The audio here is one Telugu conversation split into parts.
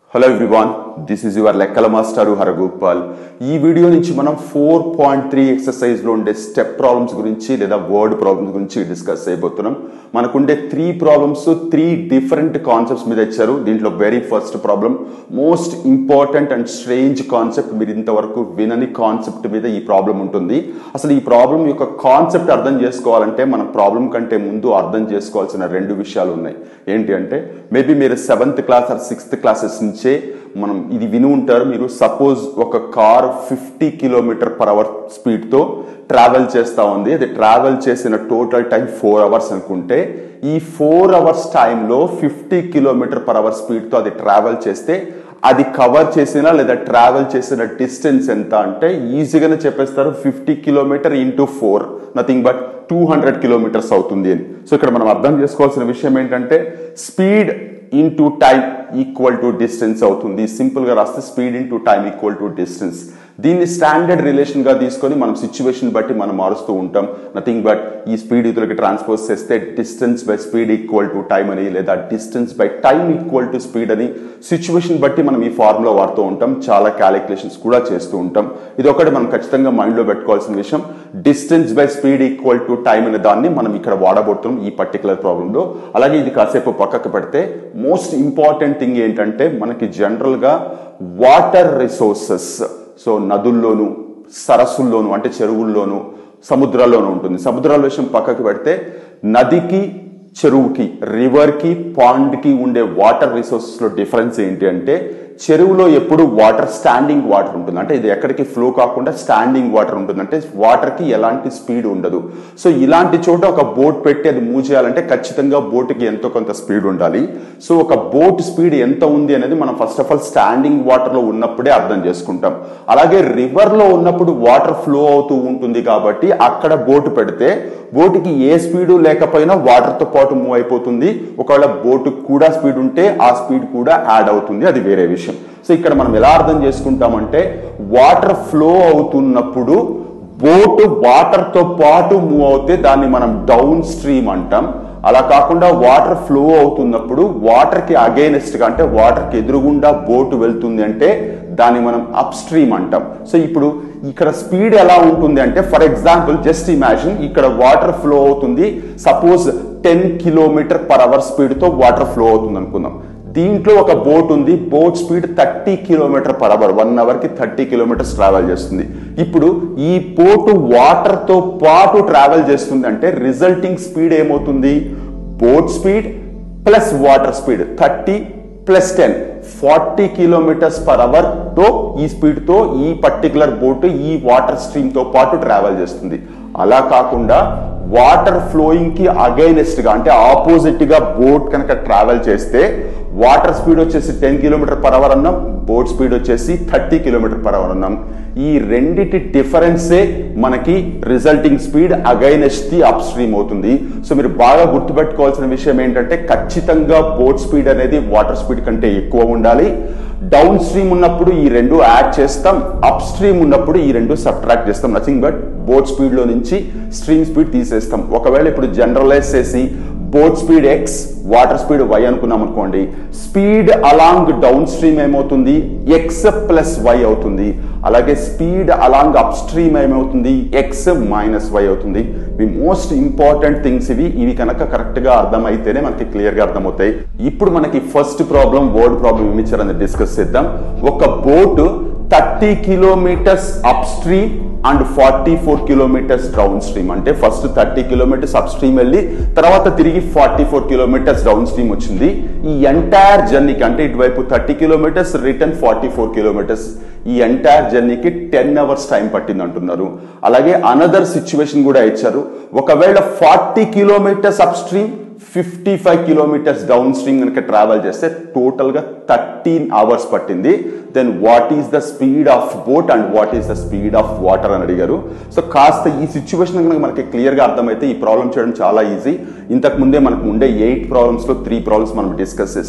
hello everyone this is your లెక్కల మాస్టారు హరగోపాల్ ఈ వీడియో నుంచి మనం ఫోర్ పాయింట్ త్రీ ఎక్సర్సైజ్లో ఉండే స్టెప్ ప్రాబ్లమ్స్ గురించి లేదా వర్డ్ ప్రాబ్లమ్స్ గురించి డిస్కస్ చేయబోతున్నాం మనకుండే three problems three different concepts మీద ఇచ్చారు దీంట్లో very first problem most important and strange concept మీరు ఇంతవరకు వినని కాన్సెప్ట్ మీద ఈ ప్రాబ్లం ఉంటుంది అసలు ఈ ప్రాబ్లం యొక్క కాన్సెప్ట్ అర్థం చేసుకోవాలంటే మన ప్రాబ్లం కంటే ముందు అర్థం చేసుకోవాల్సిన రెండు విషయాలు ఉన్నాయి ఏంటి అంటే మేబీ మీరు seventh class or sixth classes నుంచే మనం ఇది విని ఉంటారు మీరు సపోజ్ ఒక car fifty kilometer per hour స్పీడ్తో ట్రావెల్ చేస్తూ ఉంది అది ట్రావెల్ చేసిన టోటల్ టైం ఫోర్ అవర్స్ అనుకుంటే ఈ ఫోర్ అవర్స్ టైంలో ఫిఫ్టీ కిలోమీటర్ పర్ అవర్ స్పీడ్తో అది ట్రావెల్ చేస్తే అది కవర్ చేసిన లేదా ట్రావెల్ చేసిన డిస్టెన్స్ ఎంత అంటే ఈజీగానే చెప్పేస్తారు fifty kilometer into four nothing but two hundred kilometers అవుతుంది అని సో ఇక్కడ మనం అర్థం చేసుకోవాల్సిన విషయం ఏంటంటే speed into time equal to distance అవుతుంది సింపుల్గా రాస్తే speed into time equal to distance దీన్ని స్టాండర్డ్ రిలేషన్గా తీసుకొని మనం సిచ్యువేషన్ బట్టి మనం మారుస్తూ ఉంటాం నథింగ్ బట్ ఈ స్పీడ్ ఇతరులకి ట్రాన్స్పోజ్ చేస్తే distance by speed equal to time అని లేదా distance by time equal to speed అని సిచ్యువేషన్ బట్టి మనం ఈ ఫార్ములా వాడుతూ ఉంటాం చాలా క్యాలిక్యులేషన్స్ కూడా చేస్తూ ఉంటాం ఇది ఒకటి మనం ఖచ్చితంగా మైండ్లో పెట్టుకోవాల్సిన విషయం distance by speed equal to time అనే దాన్ని మనం ఇక్కడ వాడబోతున్నాం ఈ పర్టికులర్ ప్రాబ్లంలో అలాగే ఇది కాసేపు పక్కకు పెడితే మోస్ట్ ఇంపార్టెంట్ థింగ్ ఏంటంటే మనకి జనరల్గా వాటర్ రిసోర్సెస్ సో నదుల్లోను సరస్సుల్లోను అంటే చెరువుల్లోను సముద్రాల్లోనూ ఉంటుంది సముద్రాల విషయం పక్కకు పెడితే నదికి చెరువుకి రివర్కి పాండ్కి ఉండే వాటర్ రిసోర్సెస్లో డిఫరెన్స్ ఏంటి అంటే చెరువులో ఎప్పుడు వాటర్ స్టాండింగ్ వాటర్ ఉంటుంది అంటే ఇది ఎక్కడికి ఫ్లో కాకుండా స్టాండింగ్ వాటర్ ఉంటుంది అంటే వాటర్కి ఎలాంటి స్పీడ్ ఉండదు సో ఇలాంటి చోట ఒక బోట్ పెట్టి అది మూవ్ చేయాలంటే ఖచ్చితంగా బోట్కి ఎంతో కొంత స్పీడ్ ఉండాలి సో ఒక బోట్ స్పీడ్ ఎంత ఉంది అనేది మనం ఫస్ట్ ఆఫ్ ఆల్ స్టాండింగ్ వాటర్లో ఉన్నప్పుడే అర్థం చేసుకుంటాం అలాగే రివర్లో ఉన్నప్పుడు వాటర్ ఫ్లో అవుతూ ఉంటుంది కాబట్టి అక్కడ బోటు పెడితే బోటుకి ఏ స్పీడు లేకపోయినా వాటర్తో పాటు మూవ్ అయిపోతుంది ఒకవేళ బోటుకు కూడా స్పీడ్ ఉంటే ఆ స్పీడ్ కూడా యాడ్ అవుతుంది అది వేరే విషయం సో ఇక్కడ మనం ఎలా అర్థం చేసుకుంటామంటే వాటర్ ఫ్లో అవుతున్నప్పుడు బోటు వాటర్తో పాటు మూవ్ అవుతే దాన్ని మనం డౌన్ స్ట్రీమ్ అంటాం అలా కాకుండా వాటర్ ఫ్లో అవుతున్నప్పుడు వాటర్కి అగైనెస్ట్గా అంటే వాటర్కి ఎదురుగుండా బోటు వెళ్తుంది అంటే దాన్ని మనం అప్ స్ట్రీమ్ అంటాం సో ఇప్పుడు ఇక్కడ స్పీడ్ ఎలా ఉంటుంది అంటే ఫర్ ఎగ్జాంపుల్ జస్ట్ ఇమాజిన్ ఇక్కడ వాటర్ ఫ్లో అవుతుంది suppose ten kilometer per hour స్పీడ్తో వాటర్ ఫ్లో అవుతుంది అనుకుందాం దీంట్లో ఒక బోట్ ఉంది boat speed thirty kilometer per hour one అవర్కి థర్టీ కిలోమీటర్స్ ట్రావెల్ చేస్తుంది ఇప్పుడు ఈ బోటు వాటర్తో పాటు ట్రావెల్ చేస్తుంది అంటే రిజల్టింగ్ స్పీడ్ ఏమవుతుంది boat speed plus water speed thirty plus ten forty kilometers per hour తో ఈ స్పీడ్ తో ఈ పర్టికులర్ బోట్ ఈ వాటర్ స్ట్రీమ్ తో పాటు ట్రావెల్ చేస్తుంది అలా కాకుండా వాటర్ ఫ్లోయింగ్ కి అగైనెస్ట్ గా అంటే ఆపోజిట్ గా బోట్ కనుక ట్రావెల్ చేస్తే వాటర్ స్పీడ్ వచ్చేసి టెన్ కిలోమీటర్ పర్ అవర్ అన్నాం బోట్ స్పీడ్ వచ్చేసి థర్టీ కిలోమీటర్ పర్ అవర్ అన్నాం ఈ రెండిటి డిఫరెన్సే మనకి resulting speed against the upstream అవుతుంది సో మీరు బాగా గుర్తుపెట్టుకోవాల్సిన విషయం ఏంటంటే ఖచ్చితంగా బోట్ స్పీడ్ అనేది వాటర్ స్పీడ్ కంటే ఎక్కువ ఉండాలి డౌన్ స్ట్రీమ్ ఉన్నప్పుడు ఈ రెండు యాడ్ చేస్తాం అప్ స్ట్రీమ్ ఉన్నప్పుడు ఈ రెండు సబ్ట్రాక్ట్ చేస్తాం నథింగ్ బట్ బోట్ స్పీడ్ లో నుంచి స్ట్రీమ్ స్పీడ్ తీసేస్తాం ఒకవేళ ఇప్పుడు జనరలైజ్ చేసి boat speed x water speed y అనుకున్నాం అనుకోండి స్పీడ్ అలాంగ్ డౌన్ స్ట్రీమ్ ఏమవుతుంది ఎక్స్ ప్లస్ వై అవుతుంది అలాగే స్పీడ్ అలాంగ్ అప్ స్ట్రీమ్ ఏమవుతుంది ఎక్స్ మైనస్ వై అవుతుంది ఇవి మోస్ట్ ఇంపార్టెంట్ థింగ్స్ ఇవి ఇవి కనుక కరెక్ట్ గా అర్థమైతేనే మనకి క్లియర్ గా అర్థమవుతాయి ఇప్పుడు మనకి ఫస్ట్ ప్రాబ్లం వర్డ్ ప్రాబ్లం ఏమి ఇచ్చారని డిస్కస్ చేద్దాం ఒక boat thirty kilometers upstream and forty four kilometers downstream అంటే first thirty kilometers upstream వెళ్ళి తర్వాత తిరిగి forty four kilometers downstream వచ్చింది ఈ ఎంటైర్ జర్నీకి అంటే ఇటువైపు thirty kilometers return forty four kilometers ఈ ఎంటైర్ జర్నీకి టెన్ అవర్స్ టైం పట్టింది అంటున్నారు అలాగే అనదర్ సిచ్యువేషన్ కూడా ఇచ్చారు ఒకవేళ forty kilometres upstream fifty five kilometres downstream కనుక ట్రావెల్ చేస్తే టోటల్గా థర్టీన్ అవర్స్ పట్టింది then what is the speed of boat and what is the speed of water అని అడిగారు సో కాస్త ఈ సిచ్యువేషన్ కనుక మనకి క్లియర్గా అర్థమైతే ఈ ప్రాబ్లం చేయడం చాలా ఈజీ ఇంతకు ముందే మనకు ఉండే ఎయిట్ ప్రాబ్లమ్స్లో త్రీ ప్రాబ్లమ్స్ మనం డిస్కస్ చేసాం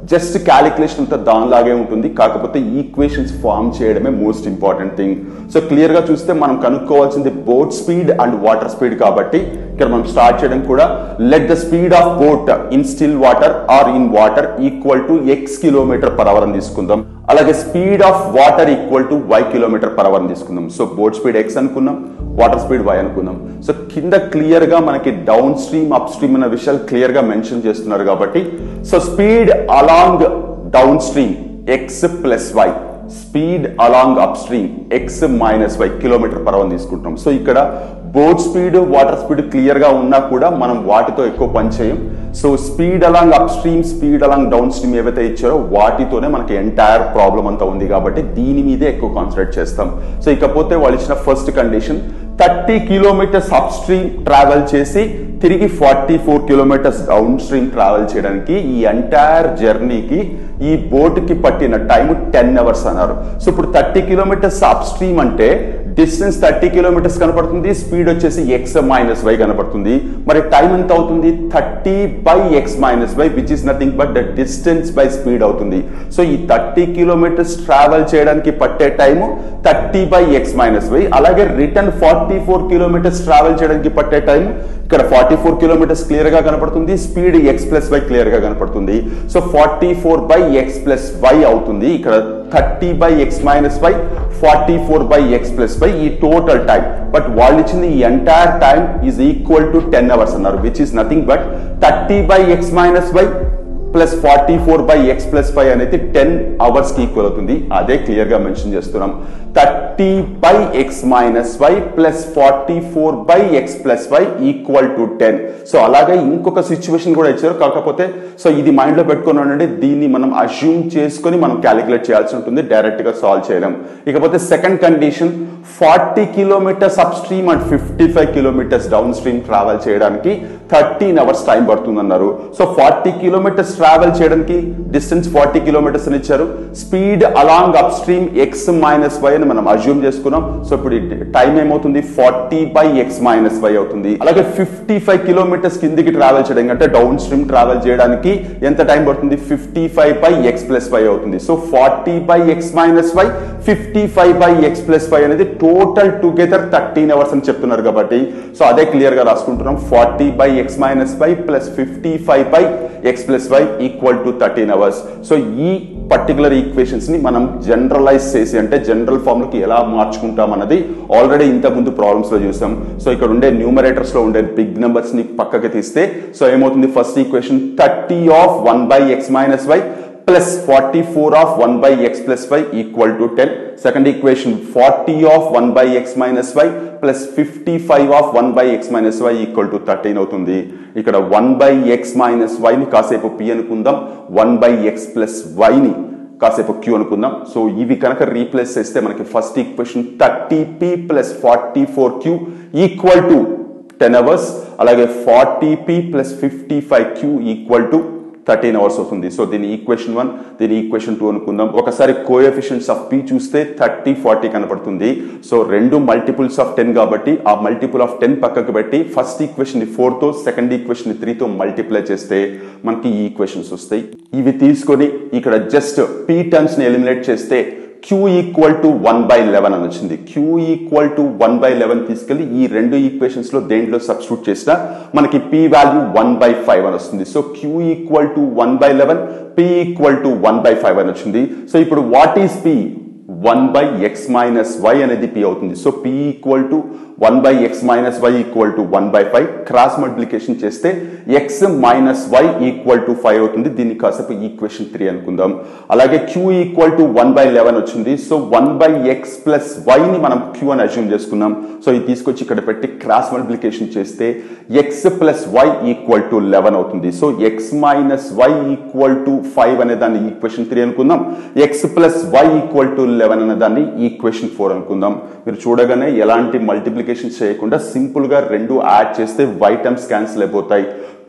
జస్ట్ క్యాలిక్యులేషన్ అంతా దానిలాగే ఉంటుంది కాకపోతే ఈక్వేషన్స్ ఫామ్ చేయడమే most important thing so clear గా చూస్తే మనం కనుక్కోవాల్సింది boat speed and water speed కాబట్టి ఇక్కడ మనం స్టార్ట్ చేయడం కూడా let the speed of boat in still water or in water equal to x kilometer per hour అని తీసుకుందాం అలాగే speed of water equal to y kilometer per hour అని తీసుకుందాం సో బోట్ స్పీడ్ ఎక్స్ అనుకున్నాం వాటర్ స్పీడ్ వై అనుకుందాం సో కింద క్లియర్ గా మనకి డౌన్ స్ట్రీమ్ అప్ స్ట్రీమ్ అనే విషయాలు క్లియర్ గా మెన్షన్ చేస్తున్నారు కాబట్టి so speed along downstream x plus y speed along upstream x minus y kilometer per hour తీసుకుంటాం సో ఇక్కడ boat speed water speed clear గా ఉన్నా కూడా మనం వాటితో ఎక్కువ పని చేయం so speed along upstream speed along downstream ఏవైతే ఇచ్చారో వాటితోనే మనకి ఎంటైర్ ప్రాబ్లం అంతా ఉంది కాబట్టి దీని మీదే ఎక్కువ కాన్సన్ట్రేట్ చేస్తాం సో ఇకపోతే వాళ్ళు ఇచ్చిన first condition thirty kilometers upstream travel చేసి తిరిగి forty four kilometers downstream travel చేయడానికి ఈ ఎంటైర్ జర్నీకి ఈ బోట్కి పట్టిన టైం టెన్ అవర్స్ అన్నారు సో ఇప్పుడు థర్టీ కిలోమీటర్స్ అప్ స్ట్రీమ్ అంటే డిస్టెన్స్ థర్టీ కిలోమీటర్స్ కనపడుతుంది స్పీడ్ వచ్చేసి ఎక్స్ మైనస్ వై కనపడుతుంది మరి టైం ఎంత అవుతుంది thirty by x minus y which is nothing but the distance by speed అవుతుంది సో ఈ థర్టీ కిలోమీటర్స్ ట్రావెల్ చేయడానికి పట్టే time thirty by x minus y అలాగే return forty four kilometers travel చేయడానికి పట్టే టైం ఇక్కడ ఫార్టీ ఫోర్ కిలోమీటర్స్ క్లియర్ గా కనపడుతుంది speed x plus y clear గా కనపడుతుంది so forty four by x plus y అవుతుంది ఇక్కడ thirty by x minus y forty four by x plus y ఈ టోటల్ టైం బట్ వాళ్ళు ఇచ్చింది ఈ entire time is equal to ten hours అన్నారు which is nothing but thirty by x minus y plus forty four by x plus five అనేది టెన్ అవర్స్ కి ఈక్వల్ అవుతుంది అదే క్లియర్ గా మెన్షన్ చేస్తున్నాం thirty by x minus y plus forty four by x plus y equal to ten so అలాగే ఇంకొక సిచ్యువేషన్ కూడా ఇచ్చారు కాకపోతే సో ఇది మైండ్ లో పెట్టుకుని ఉండండి దీన్ని మనం అజ్యూమ్ చేసుకొని మనం క్యాలిక్యులేట్ చేయాల్సి ఉంటుంది డైరెక్ట్ గా సాల్వ్ చేయలేం ఇకపోతే second condition forty kilometres upstream and fifty five kilometres downstream travel చేయడానికి థర్టీన్ అవర్స్ టైం పడుతుంది అన్నారు సో ఫార్టీ కిలోమీటర్స్ ట్రావెల్ చేయడానికి డిస్టెన్స్ ఫార్టీ కిలోమీటర్స్ అని ఇచ్చారు speed along upstream x minus y అని మనం అజ్యూమ్ చేసుకున్నాం సో ఇప్పుడు టైం ఏమవుతుంది forty by x minus y అవుతుంది అలాగే ఫిఫ్టీ ఫైవ్ కిలోమీటర్స్ కిందికి ట్రావెల్ చేయడానికి అంటే డౌన్ స్ట్రీమ్ ట్రావెల్ చేయడానికి ఎంత టైం పడుతుంది fifty five by x plus y అవుతుంది so forty by x minus y fifty five by x plus y అనేది టోటల్ టుగెదర్ థర్టీన్ అవర్స్ అని చెప్తున్నారు కాబట్టి సో అదే క్లియర్ గా రాసుకుంటున్నాం forty by x minus y plus fifty five by x plus y equal to thirteen hours so ఈ పర్టికులర్ ఈక్వేషన్స్ ని మనం జనరలైజ్ చేసి అంటే జనరల్ ఫామ్ లోకి ఎలా మార్చుకుంటాం అన్నది ఆల్రెడీ ఇంత ముందు ప్రాబ్లమ్స్ లో చూసాం సో ఇక్కడ ఉండే న్యూమరేటర్స్ లో ఉండే బిగ్ నెంబర్స్ ని పక్కకి తీస్తే సో ఏమవుతుంది first equation thirty of one by x minus y plus forty four of one by x plus y equal to ten second equation forty of one by x minus y plus fifty five of one by x minus y equal to thirteen అవుతుంది ఇక్కడ వన్ బై ఎక్స్ మైనస్ వైని కాసేపు పి అనుకుందాం వన్ బై ఎక్స్ ప్లస్ వైని కాసేపు క్యూ అనుకుందాం సో ఇవి కనుక రీప్లేస్ చేస్తే మనకి first equation thirty p plus forty four q equal to ten hours అలాగే forty p plus fifty five q equal to thirteen hours అవుతుంది సో దీని ఈక్వేషన్ వన్ దీని ఈక్వేషన్ టూ అనుకుందాం ఒకసారి కోఎఫిషియన్స్ ఆఫ్ పి చూస్తే థర్టీ ఫార్టీ కనపడుతుంది సో రెండు మల్టిపుల్స్ ఆఫ్ టెన్ కాబట్టి ఆ మల్టిపుల్ ఆఫ్ టెన్ పక్కకు పెట్టి ఫస్ట్ ఈక్వేషన్ ని ఫోర్ తో సెకండ్ ఈక్వేషన్ ని త్రీ తో మల్టిప్లై చేస్తే మనకి ఈ ఈక్వేషన్స్ వస్తాయి ఇవి తీసుకొని ఇక్కడ జస్ట్ పి టర్మ్స్ ని ఎలిమినేట్ చేస్తే q equal to one by eleven అని వచ్చింది q equal to one by eleven తీసుకెళ్లి ఈ రెండు ఈక్వేషన్స్ లో దేంట్లో సబ్స్టిట్యూట్ చేసినా మనకి p value one by five అని వస్తుంది so q equal to one by eleven p equal to one by five అని వచ్చింది సో ఇప్పుడు what is p one by x minus y అనేది పి అవుతుంది so p equal to one by x minus y equal to one by five cross multiplication చేస్తే x minus y equal to five అవుతుంది దీన్ని కాసేపు ఈక్వేషన్ త్రీ అనుకుందాం అలాగే q equal to one by eleven వచ్చింది so one by x plus వైని మనం క్యూ అని అజ్యూమ్ చేసుకున్నాం సో ఇది తీసుకొచ్చి ఇక్కడ పెట్టి క్రాస్ మల్టిప్లికేషన్ చేస్తే x plus y equal to eleven అవుతుంది so x minus y equal to five అనే దాన్ని ఈక్వేషన్ త్రీ అనుకుందాం x plus y equal to eleven అనే దాన్ని ఈక్వేషన్ ఫోర్ అనుకుందాం మీరు చూడగానే ఎలాంటి మల్టిప్లికేషన్ చేయకుండా సింపుల్ గా రెండు యాడ్ చేస్తే వై టర్మ్స్ క్యాన్సిల్ అయిపోతాయి two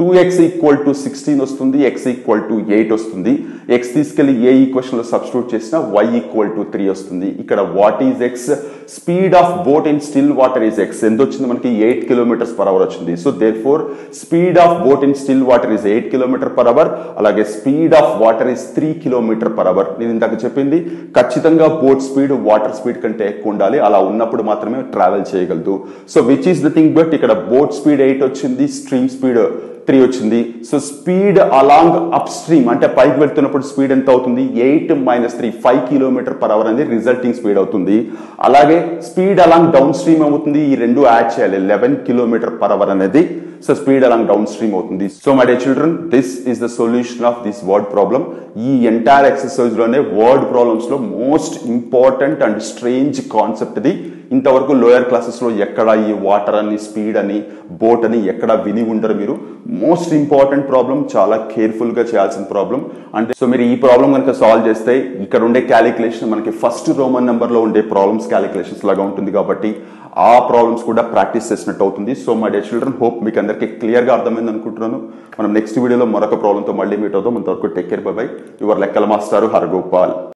two x equal to sixteen వస్తుంది ఎక్స్ ఈక్వల్ టు ఎయిట్ వస్తుంది ఎక్స్ తీసుకెళ్లి ఏ ఈక్వేషన్ లో సబ్స్టిట్యూట్ చేసినా వై ఈక్వల్ టు త్రీ వస్తుంది ఇక్కడ what is x speed of boat in still water is x ఎంత వచ్చింది మనకి ఎయిట్ కిలోమీటర్స్ పర్ అవర్ వచ్చింది so therefore speed of boat in still water is eight kilometre per hour అలాగే speed of water is three kilometre per hour నేను ఇందాక చెప్పింది ఖచ్చితంగా బోట్ స్పీడ్ వాటర్ స్పీడ్ కంటే ఎక్కువ ఉండాలి అలా ఉన్నప్పుడు మాత్రమే ట్రావెల్ చేయగలదు so which is the thing but ఇక్కడ బోట్ స్పీడ్ ఎయిట్ వచ్చింది స్ట్రీమ్ స్పీడ్ త్రీ వచ్చింది so speed along upstream అంటే పైకి వెళ్తున్నప్పుడు స్పీడ్ ఎంత అవుతుంది eight minus three five kilometre per hour అనేది రిజల్టింగ్ స్పీడ్ అవుతుంది అలాగే స్పీడ్ అలాంగ్ డౌన్ స్ట్రీమ్ అవుతుంది ఈ రెండు యాడ్ చేయాలి లెవెన్ కిలోమీటర్ పర్ అవర్ అనేది so speed along downstream అవుతుంది so my dear children this is the solution of this word problem ఈ ఎంటైర్ ఎక్సర్సైజ్ లోనే వర్డ్ ప్రాబ్లమ్స్ లో most important and strange concept ఇది ఇంతవరకు లోయర్ క్లాసెస్ లో ఎక్కడ ఈ వాటర్ అని స్పీడ్ అని బోట్ అని ఎక్కడ విని ఉండరు మీరు మోస్ట్ ఇంపార్టెంట్ ప్రాబ్లం చాలా కేర్ఫుల్ గా చేయాల్సిన ప్రాబ్లం అంటే సో మీరు ఈ ప్రాబ్లం కనుక సాల్వ్ చేస్తే ఇక్కడ ఉండే క్యాలిక్యులేషన్ మనకి ఫస్ట్ రోమన్ నెంబర్ లో ఉండే ప్రాబ్లమ్స్ క్యాలిక్యులేషన్స్ లాగా ఉంటుంది కాబట్టి ఆ ప్రాబ్లమ్స్ కూడా ప్రాక్టీస్ చేసినట్టు అవుతుంది so my dear children hope మీకు అందరికీ క్లియర్ గా అర్థమైంది అనుకుంటున్నాను మనం నెక్స్ట్ వీడియోలో మరొక ప్రాబ్లంతో మళ్ళీ మీట్ అవుతాం అంతవరకు take care bye bye your లెక్కల మాస్టారు హరగోపాల్